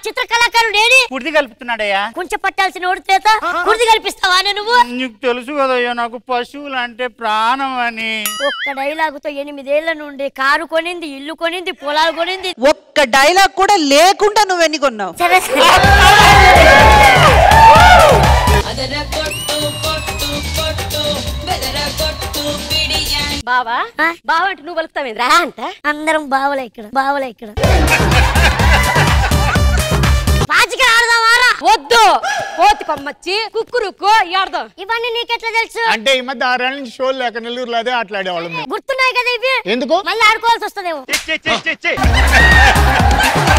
చిత్రకళాకారుడు AD కుర్ది కలుపుతున్నాడయ్యా కొంచెం పట్టాల్సిన ఓడితేత కుర్ది కల్పిస్తావా నువ్వు నీకు తెలుసు కదయ్యా నాకు పశువులు అంటే ప్రాణం అని ఒక్క డైలాగుతో ఎనిమిదేళ్ల నుండి కారు కొనింది ఇల్లు కొనింది పొలాలు కొనింది ఒక్క డైలాగ్ కూడా లేకుండా నువ్వెన్ని కొన్నావు సరే సరే బావా ఆ? బావా అంటే నువ్వు పలుకుతావేంద్రా అంట అందరం బావలే ఇక్కడ బావలే ఇక్కడ పాచిక ఆడదామారా వద్దు కోతి కొమ్మచ్చి కుక్కురుకు ఆడదాం ఇవన్నీ నీకెట్లా తెలుసు అంటే ఈ మధ్య ఆరేళ్ళ నుంచి షోలు లేక నెల్లూరులో అదే ఆటలాడేవాళ్ళం మేము గుర్తున్నాయి కదా ఇవి ఎందుకు మళ్ళీ ఆడుకోవాల్సి వస్తుందేమో చి, చి, చి, చి.